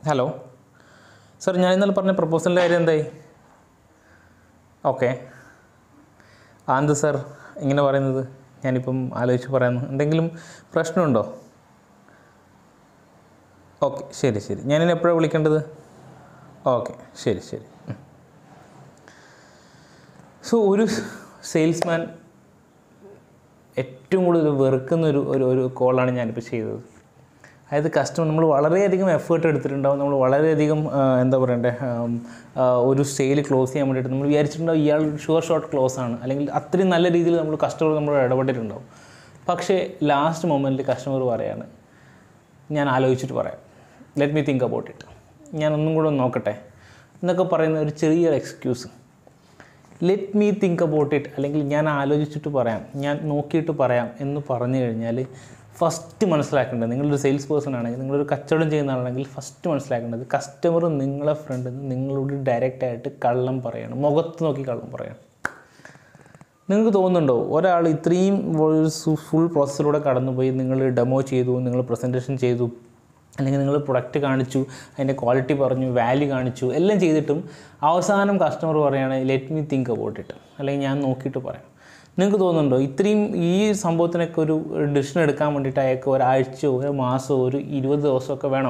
Hello sir ഞാൻ ഇന്നലെ പറഞ്ഞ പ്രപ്പോസലിൻ്റെ കാര്യം എന്തായി ഓക്കെ ആന്ത് സർ ഇങ്ങനെ പറയുന്നത് ഞാനിപ്പം ആലോചിച്ച് പറയുന്നു എന്തെങ്കിലും പ്രശ്നമുണ്ടോ ഓക്കെ ശരി ശരി ഞാനിനി എപ്പോഴാണ് വിളിക്കേണ്ടത് ഓക്കെ ശരി ശരി സോ ഒരു സെയിൽസ്മാൻ ഏറ്റവും കൂടുതൽ വെറുക്കുന്ന ഒരു ഒരു ഒരു കോളാണ് ഞാനിപ്പോൾ ചെയ്തത് അതായത് കസ്റ്റമർ നമ്മൾ വളരെയധികം എഫേർട്ട് എടുത്തിട്ടുണ്ടാവും നമ്മൾ വളരെയധികം ആ, എന്താ പറയണ്ടേ ആം, ആ, ഒരു സെയിൽ ക്ലോസ് ചെയ്യാൻ വേണ്ടിയിട്ട് നമ്മൾ വിചാരിച്ചിട്ടുണ്ടാവും ഇയാൾ ഷുവർ ഷോട്ട് ക്ലോസ് ആണ് അല്ലെങ്കിൽ അത്രയും നല്ല രീതിയിൽ നമ്മൾ കസ്റ്റമർ നമ്മൾ ഇടപെട്ടിട്ടുണ്ടാവും പക്ഷേ ലാസ്റ്റ് മൊമെൻറ്റിൽ കസ്റ്റമർ പറയാണ് ഞാൻ ആലോചിച്ചിട്ട് പറയാം let me think about it ഞാൻ ഒന്നും കൂടെ ഒന്ന് നോക്കട്ടെ എന്നൊക്കെ പറയുന്ന ഒരു ചെറിയൊരു excuse let me think about it അല്ലെങ്കിൽ ഞാൻ ആലോചിച്ചിട്ട് പറയാം ഞാൻ നോക്കിയിട്ട് പറയാം എന്ന് പറഞ്ഞു കഴിഞ്ഞാൽ ഫസ്റ്റ് മനസ്സിലാക്കേണ്ടത് നിങ്ങളൊരു സെയിൽസ് പേഴ്സൺ ആണെങ്കിൽ നിങ്ങളൊരു കച്ചവടം ചെയ്യുന്ന ആളാണെങ്കിൽ ഫസ്റ്റ് മനസ്സിലാക്കേണ്ടത് കസ്റ്റമർ നിങ്ങളെ ഫ്രണ്ടിൽ നിന്ന് നിങ്ങളോട് ഡയറക്റ്റായിട്ട് കള്ളം പറയണം മുഖത്ത് നോക്കി കള്ളം പറയണം നിങ്ങൾക്ക് തോന്നുന്നുണ്ടോ ഒരാൾ ഇത്രയും ഒരു ഫുൾ പ്രോസസ്സിലൂടെ കടന്നുപോയി നിങ്ങൾ ഡെമോ ചെയ്തു നിങ്ങൾ പ്രസൻറ്റേഷൻ ചെയ്തു അല്ലെങ്കിൽ നിങ്ങൾ പ്രൊഡക്റ്റ് കാണിച്ചു അതിൻ്റെ ക്വാളിറ്റി പറഞ്ഞു വാല്യൂ കാണിച്ചു എല്ലാം ചെയ്തിട്ടും അവസാനം കസ്റ്റമർ പറയുകയാണ് let me think about it അല്ലെങ്കിൽ ഞാൻ നോക്കിയിട്ട് പറയാം നിങ്ങൾക്ക് തോന്നുന്നുണ്ടോ ഇത്രയും ഈ സംഭവത്തിനൊക്കെ ഒരു ഡിസിഷൻ എടുക്കാൻ വേണ്ടിയിട്ട് അയാൾക്ക് ഒരാഴ്ചയോ ഒരു മാസമോ ഒരു ഇരുപത് ദിവസമൊക്കെ വേണോ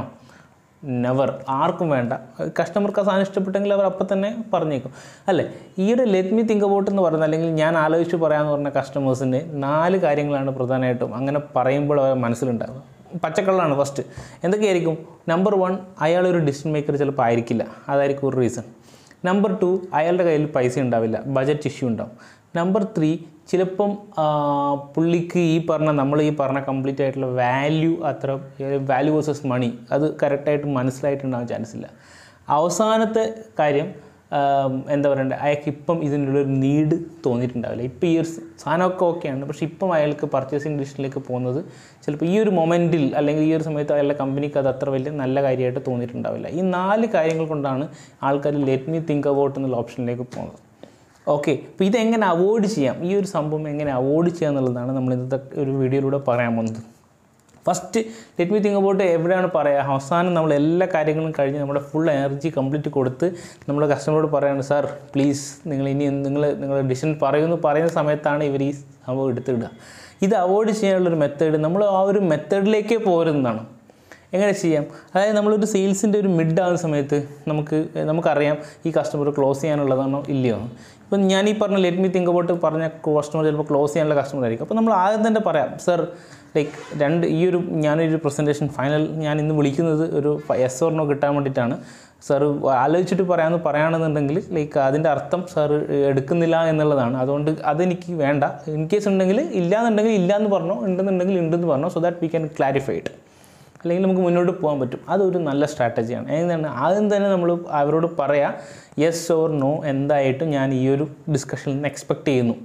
നെവർ ആർക്കും വേണ്ട കസ്റ്റമർക്ക് ആ സാധനം ഇഷ്ടപ്പെട്ടെങ്കിൽ അവർ അപ്പം തന്നെ പറഞ്ഞേക്കും അല്ലേ ഈ ഒരു ലെറ്റ് മീ തിങ്ക് അബൌട്ട് എന്ന് പറയുന്നത് അല്ലെങ്കിൽ ഞാൻ ആലോചിച്ച് പറയാമെന്ന് പറഞ്ഞ കസ്റ്റമേഴ്സിൻ്റെ നാല് കാര്യങ്ങളാണ് പ്രധാനമായിട്ടും അങ്ങനെ പറയുമ്പോൾ അവർ മനസ്സിലുണ്ടാവുക പച്ചക്കള്ളാണ് ഫസ്റ്റ് എന്തൊക്കെയായിരിക്കും നമ്പർ വൺ അയാളൊരു ഡിസിഷൻ മേക്കർ ചിലപ്പോൾ ആയിരിക്കില്ല അതായിരിക്കും ഒരു റീസൺ നമ്പർ ടു അയാളുടെ കയ്യിൽ പൈസ ഉണ്ടാവില്ല ബജറ്റ് ഇഷ്യൂ ഉണ്ടാവും നമ്പർ ത്രീ ചിലപ്പം ആ, പുള്ളിക്ക് ഈ പറഞ്ഞ നമ്മൾ ഈ പറഞ്ഞ കംപ്ലീറ്റ് ആയിട്ടുള്ള വാല്യൂ അത്ര വാല്യൂ വേഴ്സസ് മണി അത് കറക്റ്റായിട്ട് മനസ്സിലായിട്ടുണ്ടാകാൻ ചാൻസ് ഇല്ല അവസാനത്തെ കാര്യം ആം, എന്താ പറയണ്ടേ അയാൾക്ക് ഇപ്പം ഇതിനുള്ള ഒരു നീഡ് തോന്നിയിട്ടുണ്ടാവില്ല ഇപ്പം ഈ ഒരു സ- സാധനമൊക്കെ ഓക്കെയാണ് പക്ഷേ ഇപ്പം അയാൾക്ക് പർച്ചേസിങ് ഡിസിഷനിലേക്ക് പോകുന്നത് ചിലപ്പോൾ ഈ ഒരു മൊമെൻറ്റിൽ അല്ലെങ്കിൽ ഈ ഒരു സമയത്ത് അയാളുടെ കമ്പനിക്ക് അത് അത്ര വലിയ നല്ല കാര്യമായിട്ട് തോന്നിയിട്ടുണ്ടാവില്ല ഈ നാല് കാര്യങ്ങൾ കൊണ്ടാണ് ആൾക്കാർ ലെറ്റ് മീ തിങ്ക് അബൌട്ട് എന്നുള്ള ഓപ്ഷനിലേക്ക് പോകുന്നത് ഓക്കെ അപ്പോൾ ഇതെങ്ങനെ അവോയ്ഡ് ചെയ്യാം ഈ ഒരു സംഭവം എങ്ങനെ അവോയ്ഡ് ചെയ്യാം എന്നുള്ളതാണ് നമ്മൾ ഇന്നത്തെ ഒരു വീഡിയോയിലൂടെ പറയാൻ പോകുന്നത് first let me think about എവിടെയാണ് പറയുക അവസാനം നമ്മൾ എല്ലാ കാര്യങ്ങളും കഴിഞ്ഞ് നമ്മുടെ ഫുൾ എനർജി കംപ്ലീറ്റ് കൊടുത്ത് നമ്മുടെ കസ്റ്റമറോട് പറയാണ് സാർ പ്ലീസ് നിങ്ങൾ ഇനി നിങ്ങൾ നിങ്ങളുടെ ഡിസിഷൻ പറയുമെന്ന് പറയുന്ന സമയത്താണ് ഇവർ ഈ സംഭവം എടുത്തിടുക ഇത് അവോയ്ഡ് ചെയ്യാനുള്ളൊരു മെത്തേഡ് നമ്മൾ ആ ഒരു മെത്തേഡിലേക്കേ പോരുന്നതാണ് എങ്ങനെ ചെയ്യാം അതായത് നമ്മളൊരു സെയിൽസിൻ്റെ ഒരു മിഡ് ആവുന്ന സമയത്ത് നമുക്ക് നമുക്കറിയാം ഈ കസ്റ്റമർ ക്ലോസ് ചെയ്യാനുള്ളതാണോ ഇല്ലയോ എന്ന്. ഇപ്പം ഞാൻ ഈ പറഞ്ഞ ലെറ്റ് മീ തിങ്ക് അബൌട്ട് പറഞ്ഞ കസ്റ്റമർ ചിലപ്പോൾ ക്ലോസ് ചെയ്യാനുള്ള കസ്റ്റമർ ആയിരിക്കും അപ്പോൾ നമ്മൾ ആദ്യം തന്നെ പറയാം സർ ലൈക്ക് രണ്ട് ഈ ഒരു ഞാനൊരു പ്രസൻറ്റേഷൻ ഫൈനൽ ഞാൻ ഇന്ന് വിളിക്കുന്നത് ഒരു എസ് ഓർണോ കിട്ടാൻ വേണ്ടിയിട്ടാണ് സാർ ആലോചിച്ചിട്ട് പറയാമെന്ന് പറയുകയാണെന്നുണ്ടെങ്കിൽ ലൈക്ക് അതിൻ്റെ അർത്ഥം സാർ എടുക്കുന്നില്ല എന്നുള്ളതാണ് അതുകൊണ്ട് അതെനിക്ക് വേണ്ട ഇൻ കേസ് ഉണ്ടെങ്കിൽ ഇല്ല എന്നുണ്ടെങ്കിൽ ഇല്ല എന്ന് പറഞ്ഞോ ഉണ്ടെന്നുണ്ടെങ്കിൽ ഉണ്ടെന്ന് പറഞ്ഞോ so that we can clarify it അല്ലെങ്കിൽ നമുക്ക് മുന്നോട്ട് പോകാൻ പറ്റും അതൊരു നല്ല സ്ട്രാറ്റജിയാണ് എന്താണ് ആദ്യം തന്നെ നമ്മൾ അവരോട് പറയാം യെസ് ഓർ നോ എന്തായിട്ടും ഞാൻ ഈ ഒരു ഡിസ്കഷനിൽ നിന്ന് എക്സ്പെക്റ്റ് ചെയ്യുന്നു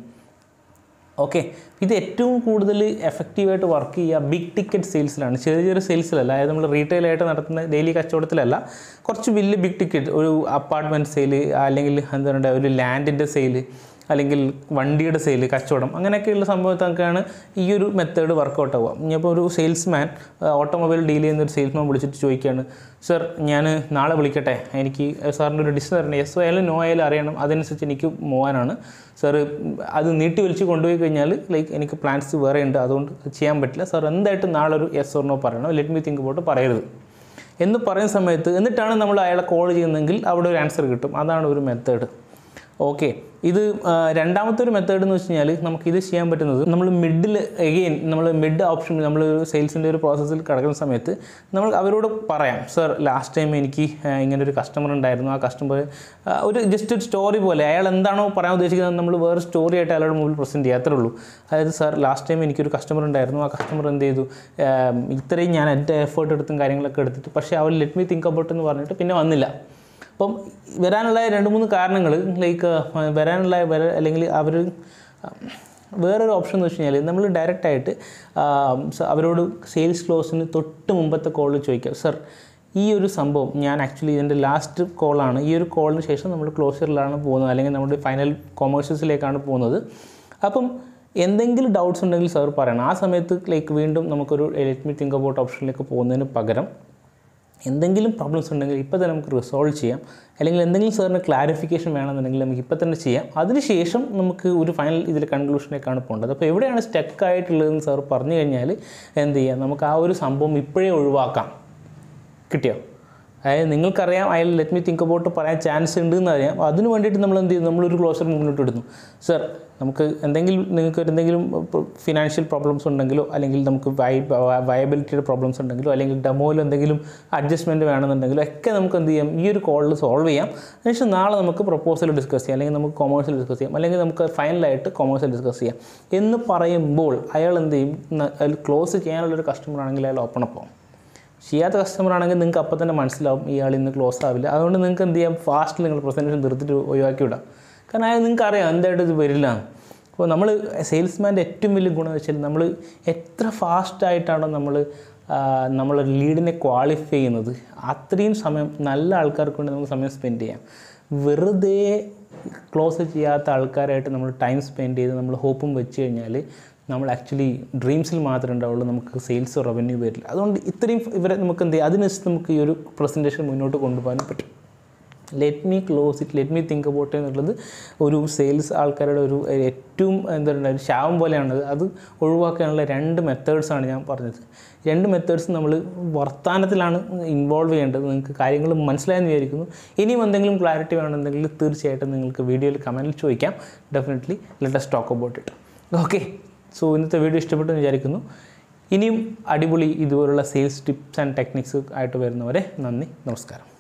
ഓക്കെ ഇത് ഏറ്റവും കൂടുതൽ എഫക്റ്റീവായിട്ട് വർക്ക് ചെയ്യുക ബിഗ് ടിക്കറ്റ് സെയിൽസിലാണ് ചെറിയ ചെറിയ സെയിൽസിലല്ല അതായത് നമ്മൾ റീറ്റെയിലായിട്ട് നടത്തുന്ന ഡെയിലി കച്ചവടത്തിലല്ല കുറച്ച് വലിയ ബിഗ് ടിക്കറ്റ് ഒരു അപ്പാർട്ട്മെൻറ്റ് സെയിൽ അല്ലെങ്കിൽ എന്താ പറയുക ഒരു ലാൻഡിൻ്റെ സെയിൽ അല്ലെങ്കിൽ വണ്ടിയുടെ സെയിൽ കച്ചവടം അങ്ങനെയൊക്കെയുള്ള സംഭവത്തൊക്കെയാണ് ഈ ഒരു മെത്തേഡ് വർക്കൗട്ട് ആവുക ഇനിയിപ്പോൾ ഒരു സെയിൽസ്മാൻ ഓട്ടോമൊബൈൽ ഡീൽ ചെയ്യുന്ന ഒരു സെയിൽസ്മാൻ വിളിച്ചിട്ട് ചോദിക്കുകയാണ് സർ ഞാൻ നാളെ വിളിക്കട്ടെ എനിക്ക് സാറിൻ്റെ ഒരു ഡിസിഷൻ തരണം യെസ് ആയാലും നോ ആയാലും അറിയണം അതനുസരിച്ച് എനിക്ക് പോകാനാണ് സാർ അത് നീട്ടി വലിച്ച് കൊണ്ടുപോയി കഴിഞ്ഞാൽ ലൈക്ക് എനിക്ക് പ്ലാൻസ് വേറെ ഉണ്ട് അതുകൊണ്ട് അത് ചെയ്യാൻ പറ്റില്ല സാർ എന്തായിട്ടും നാളെ ഒരു യെസ് ഓർ നോ പറയണം ലെറ്റ് മീ തിങ്ക് പോട്ട് പറയരുത് എന്ന് പറയുന്ന സമയത്ത് എന്നിട്ടാണ് നമ്മൾ അയാളെ കോൾ ചെയ്യുന്നതെങ്കിൽ അവിടെ ഒരു ആൻസർ കിട്ടും അതാണ് ഒരു മെത്തേഡ് ഓക്കെ ഇത് ആ, രണ്ടാമത്തെ ഒരു മെത്തേഡ് എന്ന് വെച്ച് കഴിഞ്ഞാൽ നമുക്ക് ഇത് ചെയ്യാൻ പറ്റുന്നത് നമ്മൾ മിഡിൽ എഗെയിൻ നമ്മൾ മിഡ് ഓപ്ഷൻ നമ്മൾ സെയിൽസിൻ്റെ ഒരു പ്രോസസ്സിൽ കിടക്കുന്ന സമയത്ത് നമ്മൾ അവരോട് പറയാം സർ ലാസ്റ്റ് ടൈം എനിക്ക് ആ, ഇങ്ങനെ ഒരു കസ്റ്റമർ ഉണ്ടായിരുന്നു ആ കസ്റ്റമർ ഒരു ജസ്റ്റ് ഒരു സ്റ്റോറി പോലെ അയാൾ എന്താണോ പറയാൻ ഉദ്ദേശിക്കുന്നത് നമ്മൾ വേറെ സ്റ്റോറി ആയിട്ട് അയാളുടെ മുമ്പിൽ പ്രസൻറ്റ് ചെയ്യാത്തേ ഉള്ളൂ അതായത് സാർ ലാസ്റ്റ് ടൈം എനിക്കൊരു കസ്റ്റമർ ഉണ്ടായിരുന്നു ആ കസ്റ്റമർ എന്ത് ചെയ്തു ആ, ഇത്രയും ഞാൻ എൻ്റെ എഫേർട്ട് എടുത്തും കാര്യങ്ങളൊക്കെ എടുത്തിട്ട് പക്ഷേ അവർ ലെറ്റ് മീ തിങ്ക് അബൌട്ട് എന്ന് പറഞ്ഞിട്ട് പിന്നെ വന്നില്ല അപ്പം വരാനുള്ള രണ്ട് മൂന്ന് കാരണങ്ങൾ ലൈക്ക് വരാനുള്ള വര അല്ലെങ്കിൽ അവർ വേറൊരു ഓപ്ഷൻ എന്ന് വെച്ച് കഴിഞ്ഞാൽ നമ്മൾ ഡയറക്റ്റായിട്ട് അവരോട് സെയിൽസ് ക്ലോസിന് തൊട്ട് മുമ്പത്തെ കോളിൽ ചോദിക്കാം സർ ഈ ഒരു സംഭവം ഞാൻ ആക്ച്വലി ഇതിൻ്റെ ലാസ്റ്റ് കോളാണ് ഈ ഒരു കോളിന് ശേഷം നമ്മൾ ക്ലോസറിലാണ് പോകുന്നത് അല്ലെങ്കിൽ നമ്മുടെ ഫൈനൽ കൊമേഴ്ഷ്യസിലേക്കാണ് പോകുന്നത് അപ്പം എന്തെങ്കിലും ഡൗട്ട്സ് ഉണ്ടെങ്കിൽ സാർ പറയണം ആ സമയത്ത് ലൈക്ക് വീണ്ടും നമുക്കൊരു ലെറ്റ് മീ തിങ്ക് അബൌട്ട് ഓപ്ഷനിലേക്ക് പോകുന്നതിന് പകരം എന്തെങ്കിലും പ്രോബ്ലംസ് ഉണ്ടെങ്കിൽ ഇപ്പോൾ തന്നെ നമുക്ക് റിസോൾവ് ചെയ്യാം അല്ലെങ്കിൽ എന്തെങ്കിലും സാറിന് ക്ലാരിഫിക്കേഷൻ വേണമെന്നുണ്ടെങ്കിൽ നമുക്ക് ഇപ്പോൾ തന്നെ ചെയ്യാം അതിനുശേഷം നമുക്ക് ഒരു ഫൈനൽ ഇതിൽ കൺക്ലൂഷനേക്കാണ് പോകേണ്ടത് അപ്പോൾ എവിടെയാണ് സ്റ്റക്ക് ആയിട്ടുള്ളതെന്ന് സാർ പറഞ്ഞു കഴിഞ്ഞാൽ എന്ത് ചെയ്യാം നമുക്ക് ആ ഒരു സംഭവം ഇപ്പോഴേ ഒഴിവാക്കാം കിട്ടിയോ അതായത് നിങ്ങൾക്കറിയാം അയാൾ ലെറ്റ് മീ തിങ്ക് അബൌട്ട് പറയാൻ ചാൻസ് ഉണ്ട് എന്ന് അറിയാം അപ്പോൾ അതിന് വേണ്ടിയിട്ട് നമ്മൾ എന്ത് ചെയ്യും നമ്മളൊരു ക്ലോസർ മുന്നോട്ട് ഇടുന്നു സർ നമുക്ക് എന്തെങ്കിലും നിങ്ങൾക്ക് എന്തെങ്കിലും ഫിനാൻഷ്യൽ പ്രോബ്ലംസ് ഉണ്ടെങ്കിലോ അല്ലെങ്കിൽ നമുക്ക് വൈ വയബിലിറ്റിയുടെ പ്രോബ്ലംസ് ഉണ്ടെങ്കിലോ അല്ലെങ്കിൽ ഡെമോയിൽ എന്തെങ്കിലും അഡ്ജസ്റ്റ്മെൻറ്റ് വേണമെന്നുണ്ടെങ്കിലോ ഒക്കെ നമുക്ക് എന്ത് ചെയ്യാം ഈ ഒരു കോളിൽ സോൾവ് ചെയ്യാം അതിനുശേഷം നാളെ നമുക്ക് പ്രപ്പോസൽ ഡിസ്കസ് ചെയ്യാം അല്ലെങ്കിൽ നമുക്ക് കൊമേഴ്സിൽ ഡിസ്കസ് ചെയ്യാം അല്ലെങ്കിൽ നമുക്ക് ഫൈനലായിട്ട് കൊമേഴ്സിൽ ഡിസ്കസ് ചെയ്യാം എന്ന് പറയുമ്പോൾ അയാൾ എന്ത് ചെയ്യും ന- അതിൽ ക്ലോസ് ചെയ്യാനുള്ളൊരു കസ്റ്റമർ ആണെങ്കിൽ അയാൾ ഓപ്പൺ അപ്പ് ആവും ചെയ്യാത്ത കസ്റ്റമർ ആണെങ്കിൽ നിങ്ങൾക്ക് അപ്പോൾ തന്നെ മനസ്സിലാവും ഇയാൾ ഇന്ന് ക്ലോസ് ആവില്ല അതുകൊണ്ട് നിങ്ങൾക്ക് എന്ത് ചെയ്യാം ഫാസ്റ്റ് നിങ്ങൾ പ്രസൻറ്റേഷൻ തീർത്തിട്ട് ഒഴിവാക്കി വിടാം കാരണം അയാൾ നിങ്ങൾക്ക് അറിയാം എന്തായിട്ട് ഇത് വരില്ല അപ്പോൾ നമ്മൾ സെയിൽസ്മാൻ്റെ ഏറ്റവും വലിയ ഗുണം എന്ന് വെച്ചാൽ നമ്മൾ എത്ര ഫാസ്റ്റായിട്ടാണോ നമ്മൾ നമ്മൾ ലീഡിനെ ക്വാളിഫൈ ചെയ്യുന്നത് അത്രയും സമയം നല്ല ആൾക്കാർക്ക് വേണ്ടി നമുക്ക് സമയം സ്പെൻഡ് ചെയ്യാം വെറുതെ ക്ലോസ് ചെയ്യാത്ത ആൾക്കാരായിട്ട് നമ്മൾ ടൈം സ്പെൻഡ് ചെയ്ത് നമ്മൾ ഹോപ്പും വെച്ച് കഴിഞ്ഞാൽ നമ്മൾ ആക്ച്വലി ഡ്രീംസിൽ മാത്രമേ ഉണ്ടാവുള്ളൂ നമുക്ക് സെയിൽസ് റവന്യൂ വരില്ല അതുകൊണ്ട് ഇത്രയും ഇവരെ നമുക്ക് എന്ത് ചെയ്യാം അതിനനുസരിച്ച് നമുക്ക് ഈ ഒരു പ്രസൻറ്റേഷൻ മുന്നോട്ട് കൊണ്ടുപോകാൻ പറ്റും let me close it let me think about എന്നുള്ളത് ഒരു സെയിൽസ് ആൾക്കാരുടെ ഒരു ഏറ്റവും എന്താ പറയുക ഒരു ശാപം പോലെയാണത് അത് ഒഴിവാക്കാനുള്ള രണ്ട് മെത്തേഡ്സാണ് ഞാൻ പറഞ്ഞത് രണ്ട് മെത്തേഡ്സ് നമ്മൾ വർത്തമാനത്തിലാണ് ഇൻവോൾവ് ചെയ്യേണ്ടത് നിങ്ങൾക്ക് കാര്യങ്ങൾ മനസ്സിലായെന്ന് വിചാരിക്കുന്നു ഇനിയും എന്തെങ്കിലും ക്ലാരിറ്റി വേണമെന്നുണ്ടെങ്കിൽ തീർച്ചയായിട്ടും നിങ്ങൾക്ക് വീഡിയോയിൽ കമൻറ്റിൽ ചോദിക്കാം definitely let's talk about it okay so ഇന്നത്തെ വീഡിയോ ഇഷ്ടപ്പെട്ടു എന്ന് വിചാരിക്കുന്നു ഇനിയും അടിപൊളി ഇതുപോലുള്ള സെയിൽസ് ടിപ്സ് ആൻഡ് ടെക്നിക്സ് ആയിട്ട് വരുന്നവരെ നന്ദി നമസ്കാരം